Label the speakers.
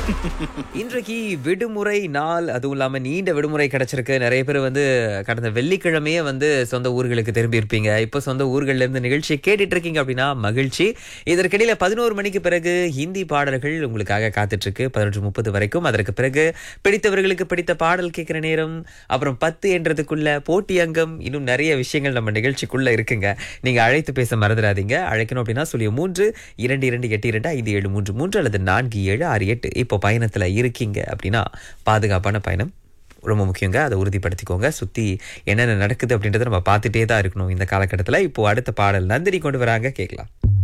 Speaker 1: இன்றைக்கு விடுமுறை நாள் அதுவும் இல்லாம நீண்ட விடுமுறை கிடைச்சிருக்கு நிறைய பேர் வந்து கடந்த வெள்ளிக்கிழமையே வந்து சொந்த ஊர்களுக்கு திரும்பி இருப்பீங்க இப்போ சொந்த ஊர்கள்ல இருந்து நிகழ்ச்சியை கேட்டுட்டு இருக்கீங்க அப்படின்னா மகிழ்ச்சி இதற்கிடையில பதினோரு மணிக்கு பிறகு ஹிந்தி பாடல்கள் உங்களுக்காக காத்துட்டு இருக்கு பதினொன்று முப்பது வரைக்கும் அதற்கு பிறகு பிடித்தவர்களுக்கு பிடித்த பாடல் கேட்கிற நேரம் அப்புறம் பத்து என்றதுக்குள்ள போட்டி அங்கம் இன்னும் நிறைய விஷயங்கள் நம்ம நிகழ்ச்சிக்குள்ள இருக்குங்க நீங்க அழைத்து பேச மறந்துடாதீங்க அழைக்கணும் அப்படின்னா சொல்லி மூன்று இரண்டு இரண்டு எட்டு இரண்டு ஐந்து ஏழு மூன்று மூன்று அல்லது நான்கு ஏழு ஆறு எட்டு இப்போ பயணத்துல இருக்கீங்க அப்படின்னா பாதுகாப்பான பயணம் ரொம்ப முக்கியங்க அதை உறுதிப்படுத்திக்கோங்க சுத்தி என்னென்ன நடக்குது அப்படின்றத நம்ம பார்த்துட்டே தான் இருக்கணும் இந்த காலகட்டத்தில் இப்போ அடுத்த பாடல் நந்தினி கொண்டு வராங்க கேட்கலாம்